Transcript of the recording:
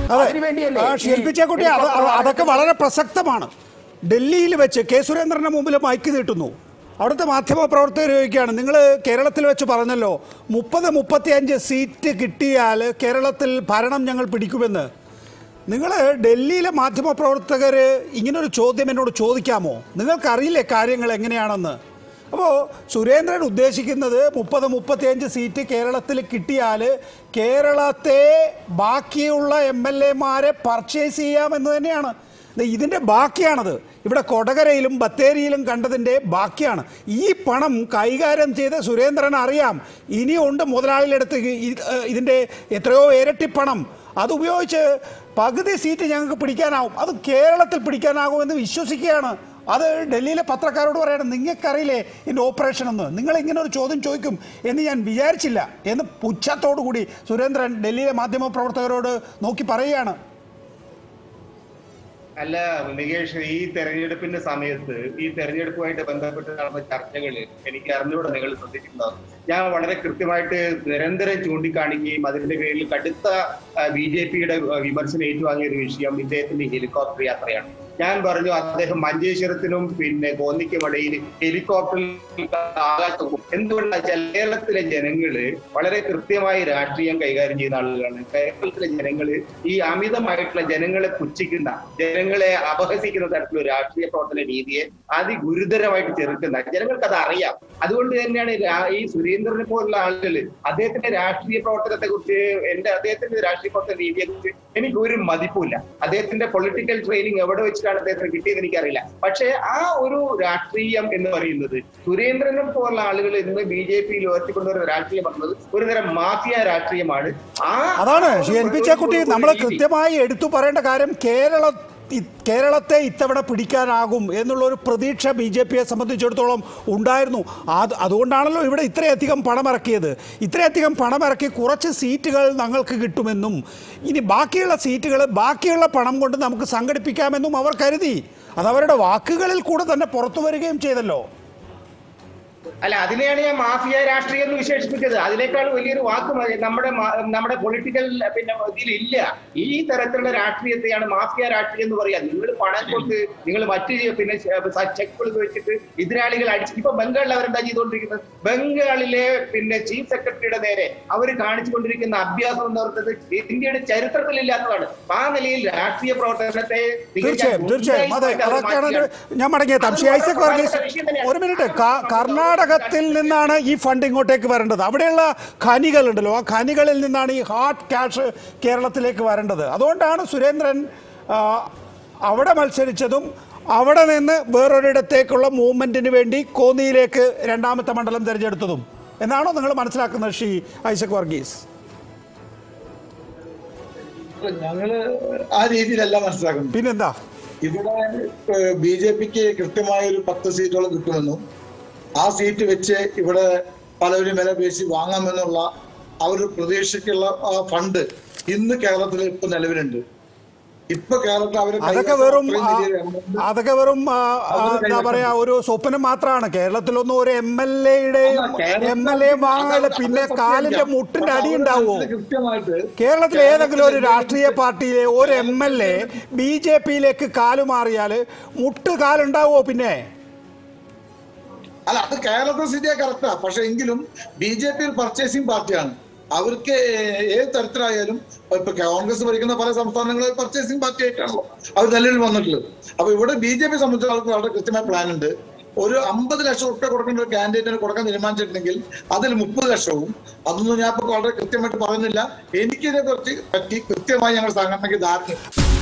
അതെ അതിനുവേണ്ടിയല്ലേ ആ, ഈ ശില്പിച്ചക്കുട്ടി അത് അത് അതൊക്കെ വളരെ പ്രസക്തമാണ് ഡൽഹിയിൽ വെച്ച് കെ സുരേന്ദ്രന്റെ മുമ്പിൽ മൈക്ക് നീട്ടുന്നു അവിടുത്തെ മാധ്യമ പ്രവർത്തകർ ചോദിക്കുകയാണ് നിങ്ങൾ കേരളത്തിൽ വെച്ച് പറഞ്ഞല്ലോ മുപ്പത് മുപ്പത്തിയഞ്ച് സീറ്റ് കിട്ടിയാൽ കേരളത്തിൽ ഭരണം ഞങ്ങൾ പിടിക്കുമെന്ന് നിങ്ങൾ ഡൽഹിയിലെ മാധ്യമ പ്രവർത്തകർ ഇങ്ങനൊരു ചോദ്യം എന്നോട് ചോദിക്കാമോ നിങ്ങൾക്കറിയില്ലേ കാര്യങ്ങൾ എങ്ങനെയാണെന്ന് അപ്പോൾ സുരേന്ദ്രൻ ഉദ്ദേശിക്കുന്നത് മുപ്പത് മുപ്പത്തിയഞ്ച് സീറ്റ് കേരളത്തിൽ കിട്ടിയാൽ കേരളത്തെ ബാക്കിയുള്ള എം എൽ എമാരെ പർച്ചേസ് ചെയ്യാമെന്ന് തന്നെയാണ് ദേ ഇതിൻ്റെ ബാക്കിയാണത് ഇവിടെ കൊടകരയിലും ബത്തേരിയിലും കണ്ടതിൻ്റെ ബാക്കിയാണ് ഈ പണം കൈകാര്യം ചെയ്ത സുരേന്ദ്രൻ അറിയാം ഇനിയുണ്ട് മുതലാളിയുടെ ഇതിൻ്റെ എത്രയോ ഇരട്ടി പണം അത് ഉപയോഗിച്ച് പകുതി സീറ്റ് ഞങ്ങൾക്ക് പിടിക്കാനാവും അത് കേരളത്തിൽ പിടിക്കാനാകുമെന്ന് വിശ്വസിക്കുകയാണ് അത് ഡൽഹിയിലെ പത്രക്കാരോട് പറയണം നിങ്ങൾക്കറിയില്ലേ ഇതിൻ്റെ ഓപ്പറേഷൻ എന്ന് നിങ്ങൾ ഇങ്ങനെ ഒരു ചോദ്യം ചോദിക്കും എന്ന് ഞാൻ വിചാരിച്ചില്ല എന്ന് പുച്ഛത്തോടു കൂടി സുരേന്ദ്രൻ ഡൽഹിയിലെ മാധ്യമ പ്രവർത്തകരോട് നോക്കി പറയുകയാണ് അല്ല നികേഷ് ഈ തെരഞ്ഞെടുപ്പിന്റെ സമയത്ത് ഈ തെരഞ്ഞെടുപ്പുമായിട്ട് ബന്ധപ്പെട്ട് നടന്ന ചർച്ചകൾ എനിക്ക് അറിഞ്ഞുകൂടെ നിങ്ങൾ ശ്രദ്ധിച്ചിട്ടുണ്ടാവും ഞാൻ വളരെ കൃത്യമായിട്ട് നിരന്തരം ചൂണ്ടിക്കാണിക്കുകയും അതിന്റെ പേരിൽ കടുത്ത ബി ജെ പിയുടെ വിമർശനം ഏറ്റുവാങ്ങിയ ഒരു വിഷയം ഇദ്ദേഹത്തിന്റെ ഹെലികോപ്റ്റർ യാത്രയാണ് ഞാൻ പറഞ്ഞു അദ്ദേഹം മഞ്ചേശ്വരത്തിനും പിന്നെ കോന്നിക്കും ഇടയിൽ ഹെലികോപ്റ്ററിൽ ആകാശത്ത് പോകും എന്തുകൊണ്ടാ കേരളത്തിലെ ജനങ്ങള് വളരെ കൃത്യമായി രാഷ്ട്രീയം കൈകാര്യം ചെയ്യുന്ന ആളുകളാണ് കേരളത്തിലെ ജനങ്ങള് ഈ അമിതമായിട്ടുള്ള ജനങ്ങളെ പുച്ഛിക്കുന്ന ജനങ്ങളെ അപഹസിക്കുന്ന തരത്തിലുള്ള രാഷ്ട്രീയ പ്രവർത്തന രീതിയെ അതിഗുരുതരമായിട്ട് ചെറുക്കുന്ന ജനങ്ങൾക്ക് അത് അറിയാം അതുകൊണ്ട് തന്നെയാണ് രാ- ഈ സുരേന്ദ്രനെ പോലുള്ള ആളുകൾ അദ്ദേഹത്തിന്റെ രാഷ്ട്രീയ പ്രവർത്തനത്തെ കുറിച്ച് എന്റെ അദ്ദേഹത്തിന്റെ രാഷ്ട്രീയ പ്രവർത്തന രീതിയെ കുറിച്ച് എനിക്ക് ഒരു മതിപ്പില്ല അദ്ദേഹത്തിന്റെ പൊളിറ്റിക്കൽ ട്രെയിനിങ് എവിടെ വെച്ചിട്ടാണ് അദ്ദേഹത്തിന് കിട്ടിയത് എനിക്കറിയില്ല പക്ഷേ ആ ഒരു രാഷ്ട്രീയം എന്ന് പറയുന്നത് സുരേന്ദ്രനെ പോലുള്ള ആളുകൾ ഇന്ന് ബി ജെ പിയിൽ ഉയർത്തിക്കൊണ്ടുവരുന്ന രാഷ്ട്രീയം പറഞ്ഞത് ഒരു തരം മാഫിയ രാഷ്ട്രീയമാണ് ആ അതാണ് ഒരു- ശ്രീ എൻ പി ഒരു- ചേക്കുട്ടി ഒരു നമ്മൾ രീതി. കൃത്യമായി എടുത്തു പറയേണ്ട കാര്യം കേരള ഇ- കേരളത്തെ ഇത്തവണ പിടിക്കാനാകും എന്നുള്ള ഒരു പ്രതീക്ഷ ബി ജെ പിയെ സംബന്ധിച്ചിടത്തോളം ഉണ്ടായിരുന്നു അത് അതുകൊണ്ടാണല്ലോ ഇവിടെ ഇത്രയധികം പണമിറക്കിയത് ഇത്രയധികം പണമിറക്കി കുറച്ച് സീറ്റുകൾ ഞങ്ങൾക്ക് കിട്ടുമെന്നും ഇനി ബാക്കിയുള്ള സീറ്റുകൾ ബാക്കിയുള്ള പണം കൊണ്ട് നമുക്ക് സംഘടിപ്പിക്കാമെന്നും അവർ കരുതി അത് അവരുടെ വാക്കുകളിൽ കൂടെ തന്നെ പുറത്തു വരികയും ചെയ്തല്ലോ അല്ല അതിനെയാണ് ഞാൻ മാഫിയ രാഷ്ട്രീയം എന്ന് വിശേഷിപ്പിച്ചത് അതിനേക്കാൾ വലിയൊരു വാക്ക് മതി. നമ്മുടെ മാ- നമ്മുടെ പൊളിറ്റിക്കൽ പിന്നെ ഇതിലില്ല ഈ തരത്തിലുള്ള രാഷ്ട്രീയത്തെയാണ് മാഫിയ രാഷ്ട്രീയം എന്ന് പറയാ നിങ്ങൾ പണം കൊണ്ട് നിങ്ങൾ മറ്റ് പിന്നെ ചെക്കുകൾ വെച്ചിട്ട് എതിരാളികൾ അടിച്ച് ഇപ്പൊ ബംഗാളിൽ അവരെന്താ ചെയ്തുകൊണ്ടിരിക്കുന്നത് ബംഗാളിലെ പിന്നെ ചീഫ് സെക്രട്ടറിയുടെ നേരെ അവർ കാണിച്ചുകൊണ്ടിരിക്കുന്ന അഭ്യാസം എന്ന് പറയുന്നത് ഇന്ത്യയുടെ ചരിത്രത്തിലില്ലാത്തതാണ് ആ നിലയിൽ രാഷ്ട്രീയ പ്രവർത്തനത്തെ തികച്ചും തീർച്ചയായും തീർച്ചയായും അതെ ഗുണ്ടായിസായിട്ട് അവർ അതൊക്കെയാണ് ഒരു- മാറ്റുകയാണ്. ഞാൻ മടങ്ങിയെത്താം ശ്രീ ഐസക് വർഗീസ് ഒരു മിനിറ്റ് ക- കർണാടകത്തിൽ നിന്നാണ് ഈ ഫണ്ട് ഇങ്ങോട്ടേക്ക് വരേണ്ടത് അവിടെയുള്ള ഖനികളുണ്ടല്ലോ ആ ഖനികളിൽ നിന്നാണ് ഈ ഹാർഡ് ക്യാഷ് കേരളത്തിലേക്ക് വരേണ്ടത് അതുകൊണ്ടാണ് സുരേന്ദ്രൻ ആ, അവിടെ മത്സരിച്ചതും അവിടെ നിന്ന് വേറൊരിടത്തേക്കുള്ള മൂവ്മെന്റിന് വേണ്ടി കോന്നിയിലേക്ക് രണ്ടാമത്തെ മണ്ഡലം തിരഞ്ഞെടുത്തതും എന്നാണോ നിങ്ങൾ മനസ്സിലാക്കുന്നത് ശ്രീ ഐസക് വർഗീസ് ഞങ്ങള് ആ രീതിയിലല്ല മനസ്സിലാക്കുന്നത് പിന്നെന്താ ഇവിടെ ബി ജെ പിക്ക് കൃത്യമായ ഒരു പത്ത് സീറ്റോളം കിട്ടുമെന്നും ആ സീറ്റ് വെച്ച് ഇവിടെ പലവരും വില പേശി വാങ്ങാമെന്നുള്ള ആ ഒരു പ്രതീക്ഷയ്ക്കുള്ള ആ ഫണ്ട് ഇന്ന് കേരളത്തിൽ ഇപ്പൊ നിലവിലുണ്ട് ഇപ്പൊ കേരളത്തിൽ അവര് അതൊക്കെ വെറും അത്രയും ആ, വലിയൊരു amount അതൊക്കെ വെറും ആ, ആ, അവര് എന്താ കൈവശം പറയാ ഒരു സ്വപ്നം മാത്രമാണ് കേരളത്തിലൊന്നും ഒരു എം എൽ എയുടെയും അല്ല, കേരളത്തിൽ എം എൽ എ വാങ്ങാതെ അത് പിന്നെ സത്യം കാലിന്റെ ചെയ്യാം. മുട്ടിന്റെ പക്ഷെ അടി അവരുടെ ഉണ്ടാവുമോ മനസ്സിൽ കൃത്യമായിട്ട് കേരളത്തിൽ ഏതെങ്കിലും ഒരു രാഷ്ട്രീയ പാർട്ടിയിലെ ഒരു M L A B J പിയിലേക്ക് കാലുമാറിയാൽ മുട്ട് കാലുണ്ടാവുമോ പിന്നെ അല്ല അത് കേരളത്തിൽ സ്ഥിതിയാ കറക്റ്റാ പക്ഷെ എങ്കിലും ബി ജെ പി ഒരു പർച്ചേസിംഗ് പാർട്ടിയാണ് അവർക്ക് ഏത് തരത്തിലായാലും ഇപ്പൊ കോൺഗ്രസ് ഭരിക്കുന്ന പല സംസ്ഥാനങ്ങളിൽ പർച്ചേസിംഗ് പാർട്ടി ആയിട്ടാണല്ലോ അവർ നിലവിൽ വന്നിട്ടുള്ളത് അപ്പൊ ഇവിടെ ബി ജെ പി സംബന്ധിച്ചിടത്തോളം വളരെ കൃത്യമായ പ്ലാൻ ഉണ്ട് ഒരു അമ്പത് ലക്ഷം റുപ്യ കൊടുക്കേണ്ട ഒരു കാൻഡിഡേറ്റിന് കൊടുക്കാൻ തീരുമാനിച്ചിട്ടുണ്ടെങ്കിൽ അതിൽ മുപ്പത് ലക്ഷവും അതൊന്നും ഞാൻ ഇപ്പൊ വളരെ കൃത്യമായിട്ട് പറയുന്നില്ല എനിക്കിതിനെ കുറിച്ച് പറ്റി കൃത്യമായി ഞങ്ങൾ സംഘടനയ്ക്ക് ധാരണ